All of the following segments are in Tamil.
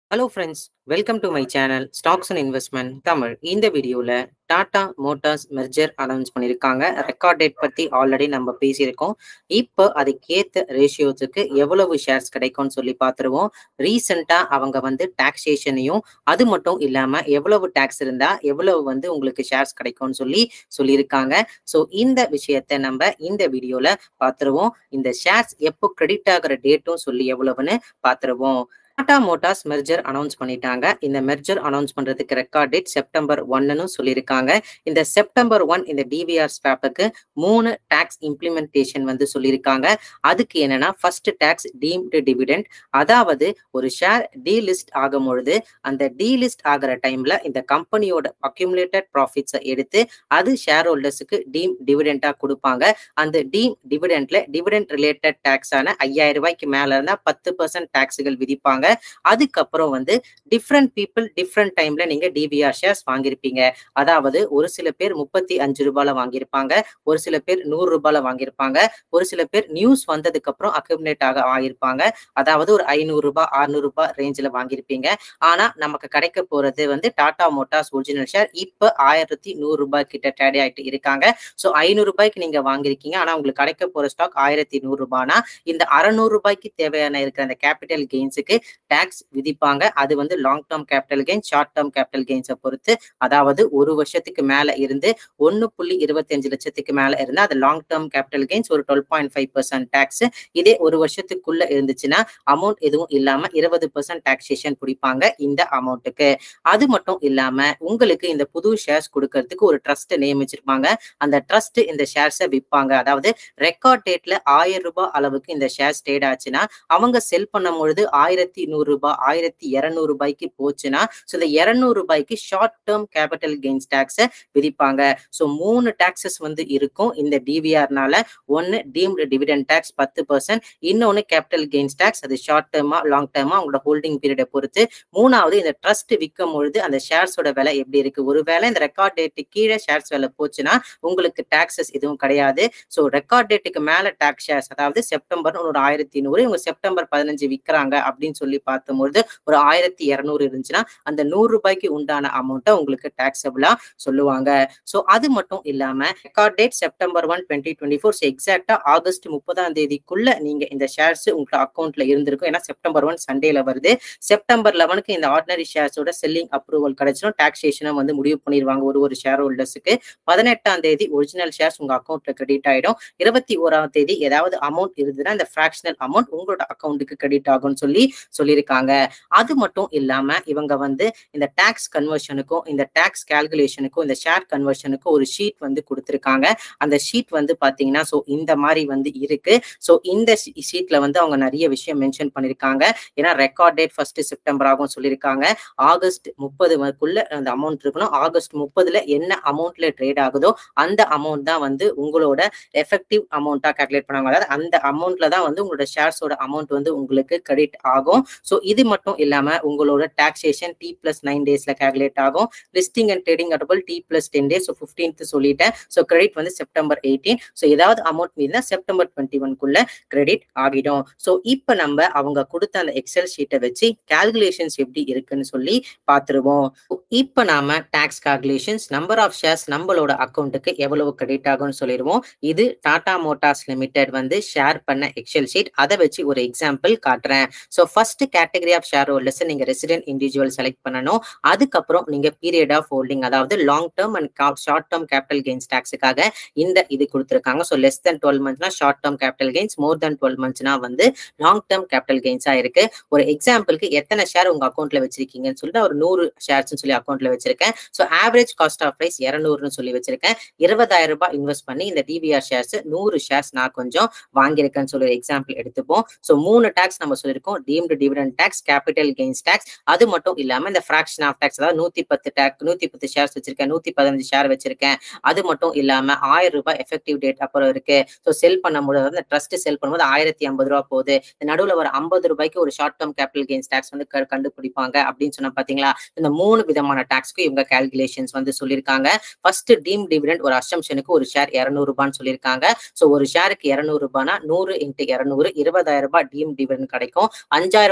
hello friends welcome to my channel stocks and investment Tamil இந்த வீடியோவில் டாடா மோட்டார்ஸ் மெர்ஜர் அனௌன்ஸ் பண்ணியிருக்காங்க ரெக்கார்ட் டேட் பற்றி ஆல்ரெடி நம்ம பேசியிருக்கோம் இப்போ அதுக்கேற்ற ரேஷியோஸுக்கு எவ்வளவு ஷேர்ஸ் கிடைக்கும்னு சொல்லி பார்த்துருவோம் ரீசெண்டாக அவங்க வந்து டாக்ஸேஷனையும் அது மட்டும் இல்லாமல் எவ்வளவு டேக்ஸ் இருந்தால் எவ்வளவு வந்து உங்களுக்கு ஷேர்ஸ் கிடைக்கும்னு சொல்லி சொல்லியிருக்காங்க ஸோ இந்த விஷயத்தை நம்ம இந்த வீடியோவில் பார்த்துருவோம் இந்த ஷேர்ஸ் எப்போ கிரெடிட் ஆகிற டேட்டும் சொல்லி எவ்வளவுன்னு பார்த்துருவோம் டாடா மோட்டார்ஸ் மெர்ஜர் அனௌன்ஸ் பண்ணிட்டாங்க இந்த மெர்ஜர் அனௌன்ஸ் பண்றதுக்கு ரெக்கார்ட் டேட் செப்டம்பர் ஒன்னு சொல்லியிருக்காங்க இந்த செப்டம்பர் ஒன் இந்த டிவிஆர் ஸ்வாப்புக்கு மூணு டாக்ஸ் இம்ப்ளிமெண்டேஷன் வந்து சொல்லியிருக்காங்க அதுக்கு என்னன்னா ஃபர்ஸ்ட் டாக்ஸ் டீம்டு டிவிடெண்ட் அதாவது ஒரு ஷேர் டீலிஸ்ட் ஆகும் பொழுது அந்த டீலிஸ்ட் ஆகிற டைம்ல இந்த கம்பெனியோட அக்யூமுலேட்டட் ப்ராஃபிட்ஸை எடுத்து அது ஷேர் ஹோல்டர்ஸுக்கு டீம் டிவிடெண்டா கொடுப்பாங்க அந்த டீம் டிவிடெண்ட்ல டிவிடெண்ட் ரிலேட்டட் டாக்ஸான ஐயாயிரம் ரூபாய்க்கு மேல இருந்தா பத்து பர்சன்ட் டாக்ஸுகள் விதிப்பாங்க அதுக்கப்புறம் வந்து டிஃப்ரெண்ட் பீப்புள் டிஃப்ரெண்ட் டைம்ல நீங்க டிவிஆர் ஷேர்ஸ் வாங்கியிருப்பீங்க அதாவது ஒரு சில பேர் முப்பத்தி அஞ்சு ரூபாயில வாங்கியிருப்பாங்க ஒரு சில பேர் நூறு ரூபாயில வாங்கியிருப்பாங்க ஒரு சில பேர் நியூஸ் வந்ததுக்கு அப்புறம் அக்யூமுலேட் ஆக ஆகியிருப்பாங்க அதாவது ஒரு ஐநூறு ரூபாய் அறுநூறு ரூபாய் ரேஞ்சில் வாங்கியிருப்பீங்க ஆனா நமக்கு கிடைக்க போறது வந்து டாடா மோட்டார்ஸ் ஒரிஜினல் ஷேர் இப்போ ஆயிரத்தி நூறு ரூபாய் கிட்ட டேடி ஆயிட்டு இருக்காங்க ஸோ ஐநூறு ரூபாய்க்கு நீங்க வாங்கியிருக்கீங்க ஆனா உங்களுக்கு கிடைக்க போற ஸ்டாக் ஆயிரத்தி நூறு ரூபாய்னா இந்த அறநூறு ரூபாய்க்கு தேவையான இருக்கிற அந்த கேபிட்டல் கெயின்ஸுக்கு டாக்ஸ் விதிப்பாங்க அது வந்து long term capital gain short term capital கெயின்ஸை பொறுத்து அதாவது ஒரு வருஷத்துக்கு மேல இருந்து ஒன்னு புள்ளி இருபத்தஞ்சு லட்சத்துக்கு மேல இருந்தா அது லாங் டேர்ம் கேபிட்டல் கெயின்ஸ் ஒரு twelve point five percent tax இதே ஒரு வருஷத்துக்குள்ள இருந்துச்சுன்னா அமௌண்ட் எதுவும் இல்லாம இருபது பர்சன்ட் டாக்ஸேஷன் பிடிப்பாங்க இந்த அமௌண்ட்டுக்கு அது மட்டும் இல்லாம உங்களுக்கு இந்த புது ஷேர்ஸ் கொடுக்கறதுக்கு ஒரு ட்ரஸ்ட் நியமிச்சிருப்பாங்க அந்த ட்ரஸ்ட் இந்த ஷேர்ஸை விற்பாங்க அதாவது ரெக்கார்ட் டேட்ல ஆயிரம் ரூபாய் அளவுக்கு இந்த ஷேர்ஸ் ட்ரேட் ஆச்சுன்னா அவங்க செல் பண்ணும் பொழுது ஆயிரத்தி நூறு ரூபாய் ஆயிரத்தி இருநூறு ரூபாய்க்கு போச்சுன்னா ஸோ இந்த இருநூறு ரூபாய்க்கு ஷார்ட் டேர்ம் கேபிட்டல் கெயின்ஸ் டாக்ஸை விதிப்பாங்க ஸோ மூணு டாக்ஸஸ் வந்து இருக்கும் இந்த டிவிஆர்னால ஒன்னு டீம்டு டிவிடெண்ட் டாக்ஸ் பத்து பர்சன்ட் இன்னொன்னு கேபிட்டல் கெயின்ஸ் டாக்ஸ் அது ஷார்ட் டேர்மா லாங் டேர்மா உங்களோட ஹோல்டிங் பீரியடை பொறுத்து மூணாவது இந்த ட்ரஸ்ட் விற்கும் பொழுது அந்த ஷேர்ஸோட விலை எப்படி இருக்கு ஒருவேளை இந்த ரெக்கார்ட் டேட்டு கீழே ஷேர்ஸ் விலை போச்சுன்னா உங்களுக்கு டாக்ஸஸ் எதுவும் கிடையாது ஸோ ரெக்கார்ட் டேட்டுக்கு மேல டாக்ஸ் ஷேர்ஸ் அதாவது செப்டம்பர் ஒரு ஆயிரத்தி நூறு இவங்க செப்டம்பர் பதினஞ்சு விற்கிறாங்க அப்படின்னு சொல்லி பார்க்கும்பொழுது ஒரு ஆயிரத்தி இரநூறு இருந்துச்சுன்னா அந்த நூறு ரூபாய்க்கு உண்டான அமௌண்ட்டை உங்களுக்கு டாக்ஸபிளா சொல்லுவாங்க ஸோ அது மட்டும் இல்லாம record date September one twenty twenty four எக்ஸாக்டா ஆகஸ்ட் முப்பதாம் தேதிக்குள்ள நீங்க இந்த ஷேர்ஸ் உங்களோட அக்கௌண்ட்ல இருந்திருக்கும் ஏன்னா செப்டம்பர் ஒன் சண்டேல வருது செப்டம்பர் லெவனுக்கு இந்த ஆர்டினரி ஷேர்ஸோட செல்லிங் அப்ரூவல் கிடைச்சிடும் டாக்ஸேஷனும் வந்து முடிவு பண்ணிடுவாங்க ஒரு ஒரு ஷேர் ஹோல்டர்ஸுக்கு பதினெட்டாம் தேதி ஒரிஜினல் ஷேர்ஸ் உங்க அக்கௌண்ட்ல கிரெடிட் ஆயிடும் இருபத்தி ஓராம் தேதி ஏதாவது அமௌண்ட் இருந்ததுன்னா இந்த ஃபிராக்ஷனல் அமௌண்ட் உங்களோட அக்கௌண்ட்டுக்கு கிரெடிட் ஆகும்னு சொல்லி சொல்லியிருக்காங்க அது மட்டும் இல்லாம இவங்க வந்து இந்த டாக்ஸ் கன்வர்ஷனுக்கும் இந்த டாக்ஸ் கால்குலேஷனுக்கும் இந்த ஷேர் கன்வர்ஷனுக்கும் ஒரு ஷீட் வந்து கொடுத்துருக்காங்க அந்த ஷீட் வந்து பாத்தீங்கன்னா ஸோ இந்த மாதிரி வந்து இருக்கு ஸோ இந்த ஷீட்ல வந்து அவங்க நிறைய விஷயம் மென்ஷன் பண்ணிருக்காங்க ஏன்னா ரெக்கார்ட் டேட் ஃபர்ஸ்ட் செப்டம்பர் ஆகும் சொல்லியிருக்காங்க ஆகஸ்ட் முப்பதுக்குள்ள அந்த அமௌண்ட் இருக்கணும் ஆகஸ்ட் முப்பதுல என்ன அமௌண்ட்ல ட்ரேட் ஆகுதோ அந்த அமௌண்ட் தான் வந்து உங்களோட எஃபெக்டிவ் அமௌண்ட்டா கால்குலேட் பண்ணுவாங்க அதாவது அந்த அமௌண்ட்ல தான் வந்து உங்களோட ஷேர்ஸோட அமௌண்ட் வந்து உங்களுக்கு கிரெடிட் ஆகும் ஸோ இது மட்டும் இல்லாம உங்களோட டாக்ஸேஷன் டி பிளஸ் நைன் டேஸ்ல கால்குலேட் ஆகும் லிஸ்டிங் அண்ட் ட்ரேடிங் அட்டபிள் T plus ten days so fifteenth சொல்லிட்டேன் ஸோ கிரெடிட் வந்து செப்டம்பர் எயிட்டீன் ஸோ ஏதாவது அமௌண்ட் மீதுனா செப்டம்பர் டுவெண்ட்டி ஒன்குள்ள கிரெடிட் ஆகிடும் ஸோ இப்போ நம்ம அவங்க கொடுத்த அந்த எக்ஸல் ஷீட்டை வச்சு கால்குலேஷன்ஸ் எப்படி இருக்குன்னு சொல்லி பார்த்துருவோம் இப்போ நாம tax calculations number of shares நம்மளோட அக்கௌண்ட்டுக்கு எவ்வளவு கிரெடிட் ஆகும்னு சொல்லிடுவோம் இது டாடா மோட்டார்ஸ் லிமிடெட் வந்து ஷேர் பண்ண எக்ஸல் ஷீட் அதை வச்சு ஒரு எக்ஸாம்பிள் காட்டுறேன் so first category of share holders நீங்க ரெசிடென்ட் இண்டிவிஜுவல் செலக்ட் பண்ணணும் அதுக்கப்புறம் நீங்க பீரியட் ஆஃப் ஹோல்டிங் அதாவது long term and short term capital gains டாக்ஸுக்காக இந்த இது கொடுத்துருக்காங்க ஸோ லெஸ் தென் டுவெல் மந்த்ஸ்னா short term capital gains more than twelve மந்த்ஸ்னா வந்து லாங் டேர்ம் கேபிட்டல் கெயின்ஸா இருக்கு ஒரு எக்ஸாம்பிளுக்கு எத்தனை ஷேர் உங்க அக்கௌண்ட்ல வச்சிருக்கீங்கன்னு சொல்லிட்டு ஒரு நூறு ஷேர்ஸ்னு சொல்லி அக்கௌண்ட்ல வச்சிருக்கேன் so average cost of price இரநூறுன்னு சொல்லி வச்சிருக்கேன் இருபதாயிரம் ரூபாய் இன்வெஸ்ட் பண்ணி இந்த டிவிஆர் ஷேர்ஸ் நூறு ஷேர்ஸ் நான் கொஞ்சம் வாங்கியிருக்கேன்னு சொல்லி எக்ஸாம்பிள் எடுத்துப்போம் ஸோ மூணு டாக்ஸ் நம்ம சொல்லியிருக்கோம் deemed dividend tax capital gains tax அது மட்டும் இல்லாம இந்த ஃபிராக்ஷன் ஆஃப் டாக்ஸ் அதாவது நூத்தி பத்து டாக் நூத்தி பத்து ஷேர்ஸ் வச்சிருக்கேன் நூத்தி பதினஞ்சு ஷேர் வச்சிருக்கேன் அது மட்டும் இல்லாம ஆயிரம் ரூபாய் எஃபெக்டிவ் டேட் அப்புறம் இருக்கு ஸோ செல் பண்ணும்போது வந்து ட்ரஸ்ட் செல் பண்ணும்போது ஆயிரத்தி ஐம்பது ரூபா போகுது நடுவில் ஒரு ஐம்பது ரூபாய்க்கு ஒரு short term capital gains tax வந்து கண்டுபிடிப்பாங்க அப்படின்னு சொன்ன பாத்தீங்களா இந்த மூணு விதமான டாக்ஸ்க்கு இவங்க கால்குலேஷன்ஸ் வந்து சொல்லியிருக்காங்க ஃபர்ஸ்ட் டீம் டிவிடெண்ட் ஒரு அசம்ஷனுக்கு ஒரு ஷேர் இரநூறு ரூபான்னு சொல்லியிருக்காங்க ஸோ ஒரு ஷேருக்கு இரநூறு ரூபாய்னா நூறு இன்ட்டு இரநூறு இருபதாயிரம் ரூபாய் டீம் டிவிடெண்ட் கிடைக்கும் அஞ்சாயிரம் ரூபாய்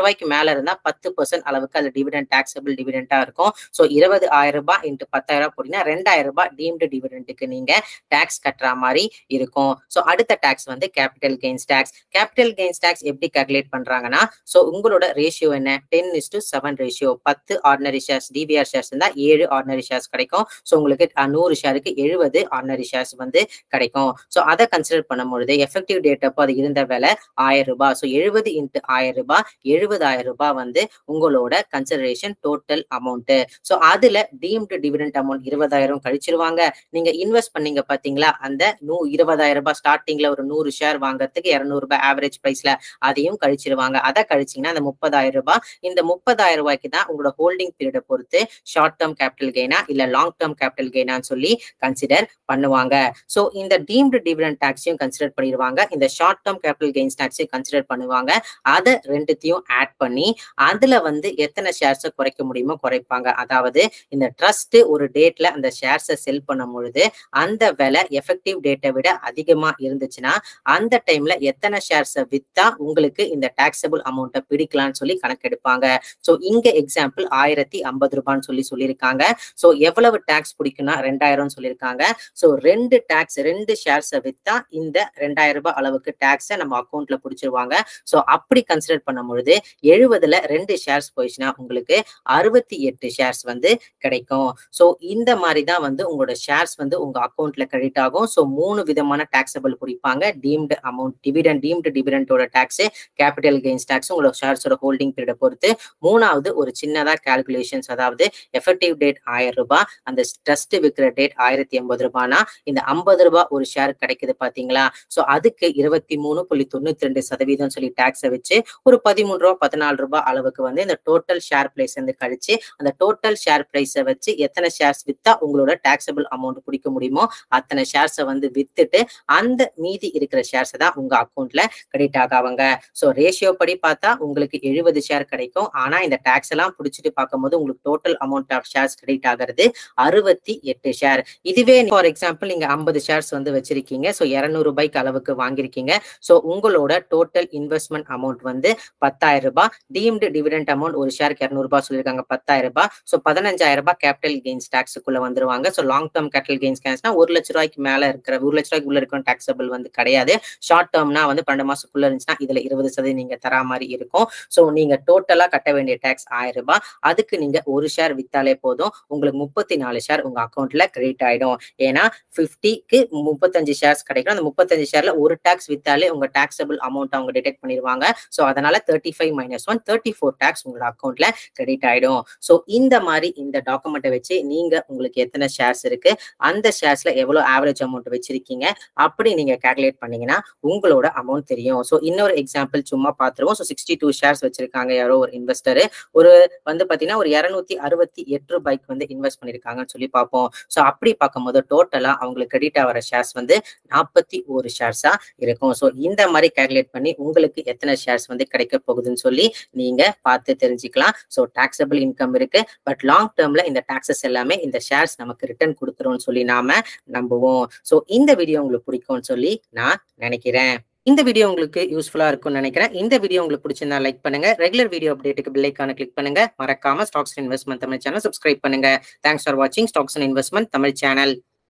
ரூபாய்க்கு மேல இருந்தா பத்து பர்சன்ட் அளவுக்கு அது டிவிடெண்ட் டாக்ஸபிள் டிவிடெண்டா இருக்கும் ஸோ இருபது ஆயிரம் ரூபாய் இன்ட்டு பத்தாயிரம் ரூபாய் போட்டீங்கன்னா ரெண்டாயிரம் ரூபாய் டீம்டு டிவிடெண்ட்டுக்கு நீங்க டாக்ஸ் கட்டுற மாதிரி இருக்கும் ஸோ அடுத்த டாக்ஸ் வந்து capital gains tax capital gains tax எப்படி கால்குலேட் பண்றாங்கன்னா ஸோ உங்களோட ரேஷியோ என்ன ten is to seven ratio பத்து ஆர்டினரி ஷேர்ஸ் டிபிஆர் ஷேர்ஸ் இருந்தா ஏழு ஆர்டினரி ஷேர்ஸ் கிடைக்கும் ஸோ உங்களுக்கு அஹ், நூறு ஷேருக்கு எழுபது ஆர்டினரி ஷேர்ஸ் வந்து கிடைக்கும் ஸோ அதை கன்சிடர் பண்ணும்பொழுது எஃபெக்டிவ் டேட் அப்போ அது இருந்த விலை ஆயிரம் ரூபாய் ஸோ எழுபது இன்ட்டு ஆயிரம் ரூபாய் எழுபதாயிரம் ரூபாய் வந்து உங்களோட கன்சிடரேஷன் டோட்டல் அமௌண்ட் ஸோ அதுல டீம்டு டிவிடெண்ட் அமௌண்ட் இருபதாயிரம் கழிச்சிருவாங்க நீங்க இன்வெஸ்ட் பண்ணீங்க பாத்தீங்களா அந்த நூ இருபதாயிரம் ரூபாய் ஸ்டார்டிங்ல ஒரு நூறு ஷேர் வாங்குறதுக்கு இருநூறு ரூபாய் ஆவரேஜ் பிரைஸ்ல அதையும் கழிச்சிருவாங்க அதை கழிச்சீங்கன்னா அந்த முப்பதாயிரம் ரூபாய் இந்த முப்பதாயிரம் ரூபாய்க்கு தான் உங்களோட ஹோல்டிங் பீரியடை பொறுத்து ஷார்ட் டேர்ம் கேபிட்டல் கெயினா இல்ல லாங் டேர்ம் கேபிட்டல் கெயினான்னு சொல்லி கன்சிடர் பண்ணுவாங்க ஸோ இந்த டீம்டு டிவிடெண்ட் டாக்ஸையும் கன்சிடர் பண்ணிடுவாங்க இந்த ஷார்ட் டேர்ம் கேபிட்டல் கெயின்ஸ் டாக்ஸையும் கன்சிடர் பண்ணுவாங்க அதை ரெண்டுத்தையும் ஆட் பண்ணி அதுல வந்து எத்தனை ஷேர்ஸை குறைக்க முடியுமோ குறைப்பாங்க அதாவது இந்த ட்ரஸ்ட் ஒரு டேட்ல அந்த ஷேர்ஸை செல் பண்ணும் பொழுது அந்த விலை எஃபெக்டிவ் டேட்டை விட அதிகமா இருந்துச்சுன்னா அந்த டைம்ல எத்தனை ஷேர்ஸை வித்தா உங்களுக்கு இந்த டாக்ஸபிள் அமௌண்ட்டை பிடிக்கலாம்னு சொல்லி கணக்கெடுப்பாங்க ஸோ இங்க எக்ஸாம்பிள் ஆயிரத்தி ஐம்பது ரூபான்னு சொல்லி சொல்லியிருக்காங்க ஸோ எவ்வளவு டாக்ஸ் பிடிக்கும்னா ரெண்டாயிரம் சொல்லியிருக்காங்க ஸோ ரெண்டு டாக்ஸ் ரெண்டு ஷேர்ஸை வித்தா இந்த ரெண்டாயிரம் ரூபாய் அளவுக்கு டாக்ஸை நம்ம அக்கௌண்ட்ல பிடிச்சிருவாங்க ஸோ அப்படி கன்சிடர் பண்ணும் பொழுது எழுபதுல ரெண்டு ஷேர்ஸ் போயிடுச்சுன்னா உங்களுக்கு அறுபத்தி எட்டு ஷேர்ஸ் வந்து கிடைக்கும் ஸோ இந்த மாதிரி தான் வந்து உங்களோட ஷேர்ஸ் வந்து உங்க அக்கௌண்ட்ல கிரெடிட் ஆகும் ஸோ மூணு விதமான டாக்ஸபிள் பிடிப்பாங்க டீம்டு அமௌண்ட் டிவிடன் டீம்டு டிவிடெண்டோட டாக்ஸ் கேபிட்டல் கெயின்ஸ் டாக்ஸ் உங்களோட ஷேர்ஸோட ஹோல்டிங் பீரியடை பொறுத்து மூணாவது ஒரு சின்னதா கால்குலேஷன்ஸ் அதாவது எஃபெக்டிவ் டேட் ஆயிரம் ரூபாய் அந்த ட்ரஸ்ட் விற்கிற டேட் ஆயிரத்தி எண்பது ரூபாய்னா இந்த ஐம்பது ரூபாய் ஒரு ஷேர் கிடைக்குது பாத்தீங்களா ஸோ அதுக்கு இருபத்தி மூணு புள்ளி தொண்ணூத்தி ரெண்டு சதவீதம் சொல்லி டாக்ஸை வச்சு ஒரு பதிமூணு ரூபா பதினாலு ரூபாய் அளவுக்கு வந்து இந்த டோட்டல் ஷேர் பிரைஸ் வந்து கழிச்சு அந்த டோட்டல் ஷேர் பிரைஸை வச்சு எத்தனை ஷேர்ஸ் வித்தா உங்களோட டாக்ஸபிள் அமௌண்ட் பிடிக்க முடியுமோ அத்தனை ஷேர்ஸை வந்து வித்துட்டு அந்த மீதி இருக்கிற ஷேர்ஸை தான் உங்க அக்கௌண்ட்ல கிரெடிட் ஆகாவாங்க ஸோ ரேஷியோ படி பார்த்தா உங்களுக்கு எழுபது ஷேர் கிடைக்கும் ஆனா இந்த டாக்ஸ் எல்லாம் பிடிச்சிட்டு பார்க்கும்போது உங்களுக்கு total amount of shares credit ஆகிறது அறுபத்தி எட்டு ஷேர் இதுவே ஃபார் எக்ஸாம்பிள் நீங்க ஐம்பது ஷேர்ஸ் வந்து வச்சிருக்கீங்க ஸோ இருநூறு ரூபாய்க்கு அளவுக்கு வாங்கியிருக்கீங்க ஸோ உங்களோட டோட்டல் இன்வெஸ்ட்மெண்ட் அமௌண்ட் வந்து பத்தாயிரம் ரூபாய் டீம்டு டிவிடெண்ட் அமௌண்ட் ஒரு ஷேருக்கு இரநூறு ரூபாய் சொல்லியிருக்காங்க பத்தாயிரம் ரூபாய் ஸோ பதினஞ்சாயிரம் ரூபாய் கேபிட்டல் கெயின்ஸ் டாக்ஸுக்குள்ள வந்துருவாங்க so long term capital gains கேன்ஸ்னா ஒரு லட்ச ரூபாய்க்கு மேல இருக்கிற ஒரு லட்ச ரூபாய்க்கு உள்ள இருக்கிற டாக்ஸபிள் வந்து கிடையாது ஷார்ட் டேர்ம்னா வந்து பன்னெண்டு மாசத்துக்குள்ள இருந்துச்சுன்னா இதுல இருபது சதவீதம் நீங்க தரா மாதிரி இருக்கும் ஸோ நீங்க டோட்டலா கட்ட வேண்டிய டாக்ஸ் ஆயிரம் ரூபாய் அதுக்கு நீங்க ஒரு ஷேர் வித்தாலே போதும் உங்களுக்கு முப்பத்தி நாலு ஷேர் உங்க அக்கௌண்ட்ல கிரெடிட் ஆயிடும் ஏன்னா ஃபிஃப்டிக்கு முப்பத்தஞ்சு ஷேர்ஸ் கிடைக்கும் அந்த முப்பத்தஞ்சு ஷேர்ல ஒரு டாக்ஸ் வித்தாலே உங்க டாக்ஸபிள் அமௌண்ட் அவங்க டிடெக்ட் பண்ணிடுவாங்க ஸோ அதனால thirty five minus one thirty four tax உங்களோட அக்கௌண்ட்ல கிரெடிட் ஆயிடும் ஸோ இந்த மாதிரி இந்த டாக்குமெண்ட்டை வச்சு நீங்க உங்களுக்கு எத்தனை ஷேர்ஸ் இருக்கு அந்த ஷேர்ஸ்ல எவ்வளவு ஆவரேஜ் அமௌண்ட் வச்சிருக்கீங்க அப்படி நீங்க கால்குலேட் பண்ணீங்கன்னா உங்களோட அமௌண்ட் தெரியும் ஸோ இன்னொரு எக்ஸாம்பிள் சும்மா பார்த்துருவோம் ஸோ சிக்ஸ்டி டூ ஷேர்ஸ் வச்சிருக்காங்க யாரோ ஒரு இன்வெஸ்டர் ஒரு வந்து பாத்தீங்கன்னா ஒரு இருநூத்தி அறுபத்தி எட்டு ரூபாய்க்கு வந்து இன்வெஸ்ட் பண்ணிருக்காங்கன்னு சொல்லி பார்ப்போம் ஸோ அப்படி பார்க்கும்போது டோட்டலா அவங்களுக்கு கிரெடிட் ஆகிற ஷேர்ஸ் வந்து நாற்பத்தி ஒரு ஷேர்ஸா இருக்கும் ஸோ இந்த மாதிரி கால்குலேட் பண்ணி உங்களுக்கு எத்தனை ஷேர்ஸ் வந்து கிடைக்க போகுதுன்னு சொல்லி நீங்க பார்த்து தெரிஞ்சுக்கலாம் ஸோ டாக்ஸபிள் இன்கம் இருக்கு பட் லாங் டேர்ம்ல இந்த டாக்ஸஸ் எல்லாமே இந்த ஷேர்ஸ் நமக்கு ரிட்டர்ன் கொடுத்துரும்னு சொல்லி நாம நம்புவோம் ஸோ இந்த வீடியோ உங்களுக்கு பிடிக்கும்னு சொல்லி நான் நினைக்கிறேன் இந்த வீடியோ உங்களுக்கு யூஸ்ஃபுல்லா இருக்கும்னு நினைக்கிறேன் இந்த வீடியோ உங்களுக்கு பிடிச்சிருந்தா லைக் பண்ணுங்க ரெகுலர் வீடியோ அப்டேட்டுக்கு பில்லைக்கான கிளிக் பண்ணுங்க மறக்காம stocks investment Tamil channel subscribe பண்ணுங்க தேங்க்ஸ் ஃபார் வாட்சிங் ஸ்டாக்ஸ் இன்வெஸ்ட்மெண்ட் தமிழ் சேனல்